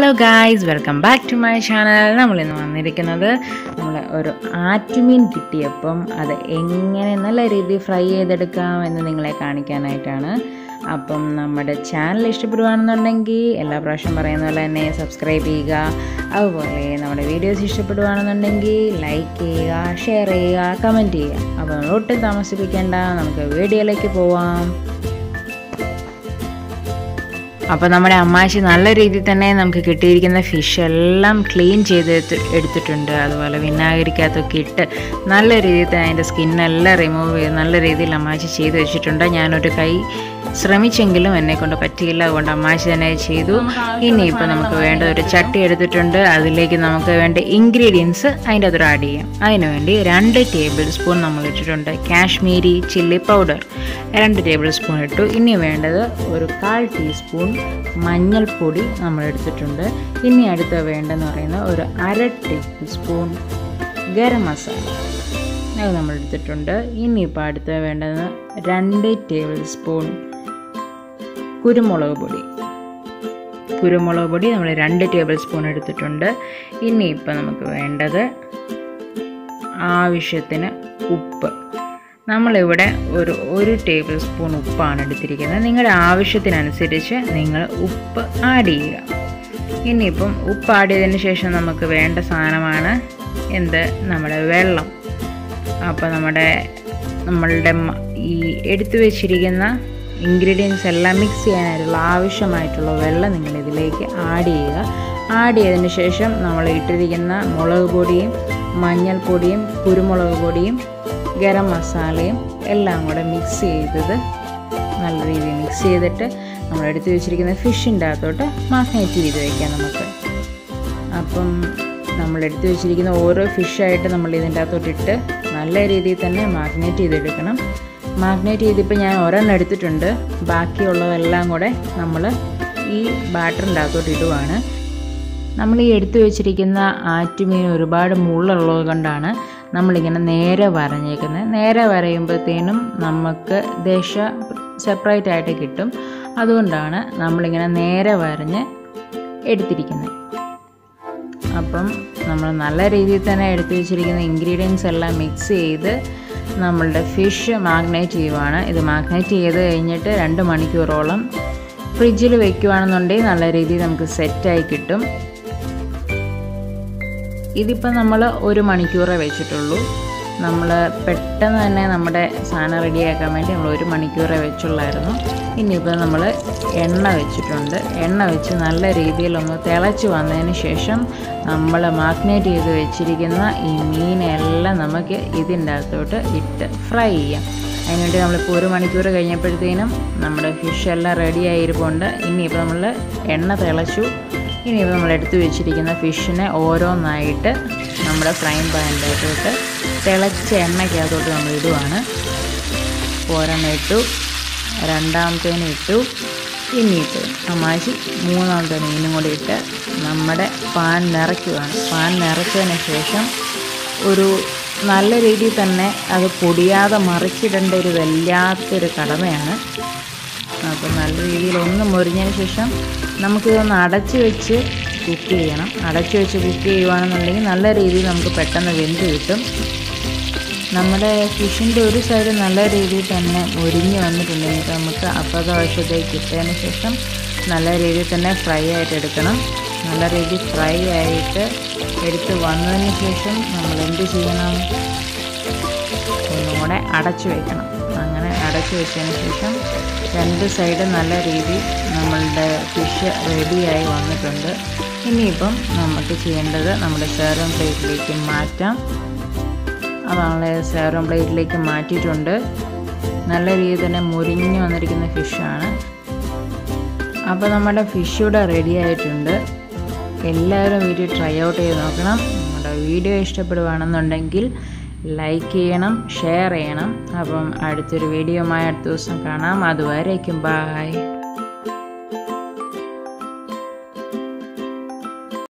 hello guys welcome back to my channel നമ്മളിന്ന് വന്നിരിക്കുന്നത് നമ്മൾ ഒരു ആറ്റുമീൻ കിട്ടിയപ്പം അത് എങ്ങനെ നല്ല രീതിയിൽ ഫ്രൈ ചെയ്തെടുക്കാം എന്ന് നിങ്ങളെ കാണിക്കാനായിട്ടാണ് അപ്പം നമ്മുടെ ചാനൽ ഇഷ്ടപ്പെടുവാണെന്നുണ്ടെങ്കിൽ എല്ലാ പ്രാവശ്യം പറയുന്ന പോലെ തന്നെ സബ്സ്ക്രൈബ് ചെയ്യുക അതുപോലെ നമ്മുടെ വീഡിയോസ് ഇഷ്ടപ്പെടുവാണെന്നുണ്ടെങ്കിൽ ലൈക്ക് ചെയ്യുക ഷെയർ ചെയ്യുക കമൻറ്റ് ചെയ്യുക അപ്പോൾ നമ്മൾ ഒട്ടും താമസിപ്പിക്കേണ്ട നമുക്ക് വീഡിയോയിലേക്ക് പോവാം അപ്പോൾ നമ്മുടെ അമ്മാശി നല്ല രീതിയിൽ തന്നെ നമുക്ക് കിട്ടിയിരിക്കുന്ന ഫിഷ് എല്ലാം ക്ലീൻ ചെയ്ത് എടുത്ത് എടുത്തിട്ടുണ്ട് അതുപോലെ വിനാഗിരിക്കകത്തൊക്കെ ഇട്ട് നല്ല രീതിയിൽ തന്നെ അതിൻ്റെ സ്കിന്നെല്ലാം റിമൂവ് ചെയ്ത് നല്ല രീതിയിൽ അമ്മാശി ചെയ്ത് വെച്ചിട്ടുണ്ട് ഞാനൊരു കൈ ശ്രമിച്ചെങ്കിലും എന്നെ കൊണ്ട് പറ്റിയില്ല അതുകൊണ്ട് അമ്മാശി തന്നെ ചെയ്തു ഇനിയിപ്പോൾ നമുക്ക് വേണ്ട ഒരു ചട്ടി എടുത്തിട്ടുണ്ട് അതിലേക്ക് നമുക്ക് വേണ്ട ഇൻഗ്രീഡിയൻസ് അതിൻ്റെ അകത്തോട് ആഡ് ചെയ്യാം അതിനുവേണ്ടി രണ്ട് ടേബിൾ സ്പൂൺ നമ്മൾ ഇട്ടിട്ടുണ്ട് കാശ്മീരി ചില്ലി പൗഡർ രണ്ട് ടേബിൾ സ്പൂൺ ഇട്ടു ഇനി വേണ്ടത് ഒരു കാൽ ടീസ്പൂൺ മഞ്ഞൾപ്പൊടി നമ്മൾ എടുത്തിട്ടുണ്ട് ഇനി അടുത്ത വേണ്ടെന്ന് പറയുന്നത് ഒരു അര ടേബിൾ സ്പൂൺ ഗരം മസാല അത് നമ്മൾ എടുത്തിട്ടുണ്ട് ഇനിയിപ്പോൾ അടുത്ത വേണ്ടത് രണ്ട് ടേബിൾ സ്പൂൺ കുരുമുളക് പൊടി കുരുമുളക് പൊടി നമ്മൾ രണ്ട് ടേബിൾ സ്പൂൺ എടുത്തിട്ടുണ്ട് ഇനിയിപ്പോൾ നമുക്ക് വേണ്ടത് ആവശ്യത്തിന് ഉപ്പ് നമ്മളിവിടെ ഒരു ഒരു ടേബിൾ സ്പൂൺ ഉപ്പാണ് എടുത്തിരിക്കുന്നത് നിങ്ങളുടെ ആവശ്യത്തിനനുസരിച്ച് നിങ്ങൾ ഉപ്പ് ആഡ് ചെയ്യുക ഇനിയിപ്പം ഉപ്പ് ആഡ് ചെയ്തതിന് ശേഷം നമുക്ക് വേണ്ട സാധനമാണ് എന്ത് നമ്മുടെ വെള്ളം അപ്പോൾ നമ്മുടെ നമ്മളുടെ ഈ എടുത്തു വെച്ചിരിക്കുന്ന ഇൻഗ്രീഡിയൻസ് എല്ലാം മിക്സ് ചെയ്യാനായിട്ടുള്ള ആവശ്യമായിട്ടുള്ള വെള്ളം നിങ്ങൾ ഇതിലേക്ക് ആഡ് ചെയ്യുക ആഡ് ചെയ്തതിന് ശേഷം നമ്മൾ ഇട്ടിരിക്കുന്ന മുളക് പൊടിയും മഞ്ഞൾപ്പൊടിയും കുരുമുളക് പൊടിയും ഗരം മസാലയും എല്ലാം കൂടെ മിക്സ് ചെയ്തത് നല്ല രീതിയിൽ മിക്സ് ചെയ്തിട്ട് നമ്മൾ എടുത്തു വെച്ചിരിക്കുന്ന ഫിഷിൻ്റെ അകത്തോട്ട് മാഗ്നേറ്റ് ചെയ്ത് വയ്ക്കാം നമുക്ക് അപ്പം നമ്മൾ എടുത്തു വെച്ചിരിക്കുന്ന ഓരോ ഫിഷായിട്ട് നമ്മൾ ഇതിൻ്റെ അകത്തോട്ടിട്ട് നല്ല രീതിയിൽ തന്നെ മാഗ്നേറ്റ് ചെയ്തെടുക്കണം മാഗ്നേറ്റ് ചെയ്തിപ്പോൾ ഞാൻ ഒരെണ്ണം എടുത്തിട്ടുണ്ട് ബാക്കിയുള്ളതെല്ലാം കൂടെ നമ്മൾ ഈ ബാറ്ററിൻ്റെ അകത്തോട്ട് ഇടുവാണ് നമ്മൾ ഈ എടുത്തു വെച്ചിരിക്കുന്ന ആറ്റുമീൻ ഒരുപാട് മുള്ളുള്ളത് കൊണ്ടാണ് നമ്മളിങ്ങനെ നേരെ വരഞ്ഞേക്കുന്നത് നേരെ വരയുമ്പോഴത്തേനും നമുക്ക് ദശ സെപ്പറേറ്റ് ആയിട്ട് കിട്ടും അതുകൊണ്ടാണ് നമ്മളിങ്ങനെ നേരെ വരഞ്ഞ് എടുത്തിരിക്കുന്നത് അപ്പം നമ്മൾ നല്ല രീതിയിൽ തന്നെ എടുത്തു വെച്ചിരിക്കുന്ന ഇൻഗ്രീഡിയൻസ് എല്ലാം മിക്സ് ചെയ്ത് നമ്മളുടെ ഫിഷ് മാഗ്നേറ്റ് ചെയ്യുവാണ് ഇത് മാഗ്നേറ്റ് ചെയ്ത് കഴിഞ്ഞിട്ട് രണ്ട് മണിക്കൂറോളം ഫ്രിഡ്ജിൽ വെക്കുകയാണെന്നുണ്ടെങ്കിൽ നല്ല രീതിയിൽ നമുക്ക് സെറ്റായി കിട്ടും ഇതിപ്പോൾ നമ്മൾ ഒരു മണിക്കൂറേ വെച്ചിട്ടുള്ളൂ നമ്മൾ പെട്ടെന്ന് തന്നെ നമ്മുടെ സാധനം റെഡിയാക്കാൻ വേണ്ടി നമ്മൾ ഒരു മണിക്കൂറേ വെച്ചുള്ളായിരുന്നു ഇനിയിപ്പോൾ നമ്മൾ എണ്ണ വെച്ചിട്ടുണ്ട് എണ്ണ വെച്ച് നല്ല രീതിയിലൊന്ന് തിളച്ച് വന്നതിന് ശേഷം നമ്മൾ മാഗ്നേറ്റ് ചെയ്ത് വെച്ചിരിക്കുന്ന ഈ മീനെല്ലാം നമുക്ക് ഇതിൻ്റെ അകത്തോട്ട് ഇട്ട് ഫ്രൈ ചെയ്യാം അതിനുവേണ്ടി നമ്മളിപ്പോൾ ഒരു മണിക്കൂർ കഴിഞ്ഞപ്പോഴത്തേനും നമ്മുടെ ഫിഷ് എല്ലാം റെഡി ആയിരിപ്പുണ്ട് ഇനിയിപ്പോൾ നമ്മൾ എണ്ണ തിളച്ചു ഇനിയിപ്പോൾ നമ്മൾ എടുത്തു വെച്ചിരിക്കുന്ന ഫിഷിനെ ഓരോന്നായിട്ട് നമ്മുടെ ഫ്രൈങ് പാനിലോട്ട് തിളച്ച എണ്ണയ്ക്കകത്തോട്ട് നമ്മൾ ഇടുവാണ് ഒരെണ്ണം ഇട്ടു രണ്ടാമത്തേനും ഇട്ടു ഇനിയിട്ട് അമ്മാശി മൂന്നാമത്തെ മീനും കൂടി ഇട്ട് നമ്മുടെ പാൻ നിറയ്ക്കുവാണ് പാൻ നിറച്ചതിന് ശേഷം ഒരു നല്ല രീതിയിൽ തന്നെ അത് പൊടിയാതെ മറിച്ചിടേണ്ട ഒരു വല്ലാത്തൊരു കടമയാണ് അപ്പോൾ നല്ല രീതിയിൽ ഒന്ന് മുരിഞ്ഞതിന് ശേഷം നമുക്കിതൊന്ന് അടച്ച് വെച്ച് കുക്ക് ചെയ്യണം അടച്ച് വെച്ച് കുക്ക് ചെയ്യുകയാണെന്നുണ്ടെങ്കിൽ നല്ല രീതിയിൽ നമുക്ക് പെട്ടെന്ന് വെന്ത് കിട്ടും നമ്മുടെ ഫിഷിൻ്റെ ഒരു സൈഡ് നല്ല രീതിയിൽ തന്നെ മുരിഞ്ഞ് വന്നിട്ടുണ്ടെങ്കിൽ നമുക്ക് അപ്പുറത്തെ വശത്തേക്ക് ഇട്ടതിന് ശേഷം നല്ല രീതിയിൽ തന്നെ ഫ്രൈ ആയിട്ട് എടുക്കണം നല്ല രീതിയിൽ ഫ്രൈ ആയിട്ട് എടുത്ത് വന്നതിന് ശേഷം നമ്മൾ എന്ത് ചെയ്യണം ഒന്നുകൂടെ അടച്ചു വെക്കണം അങ്ങനെ അടച്ചു വെച്ചതിന് ശേഷം രണ്ട് സൈഡ് നല്ല രീതിയിൽ നമ്മളുടെ ഫിഷ് റെഡിയായി വന്നിട്ടുണ്ട് ഇനിയിപ്പം നമുക്ക് ചെയ്യേണ്ടത് നമ്മുടെ സേറും പ്ലേറ്റിലേക്ക് മാറ്റാം അത് നമ്മൾ സേറും പ്ലേറ്റിലേക്ക് മാറ്റിയിട്ടുണ്ട് നല്ല രീതിയിൽ തന്നെ മുരിഞ്ഞ് വന്നിരിക്കുന്ന ഫിഷാണ് അപ്പോൾ നമ്മുടെ ഫിഷ് ഇവിടെ റെഡി ആയിട്ടുണ്ട് എല്ലാവരും വീഡിയോ ട്രൈ ഔട്ട് ചെയ്ത് നോക്കണം നമ്മുടെ വീഡിയോ ഇഷ്ടപ്പെടുകയാണെന്നുണ്ടെങ്കിൽ ലൈക്ക് ചെയ്യണം ഷെയർ ചെയ്യണം അപ്പം അടുത്തൊരു വീഡിയോമായി അടുത്ത ദിവസം കാണാം അതുവരേക്കും ബായ്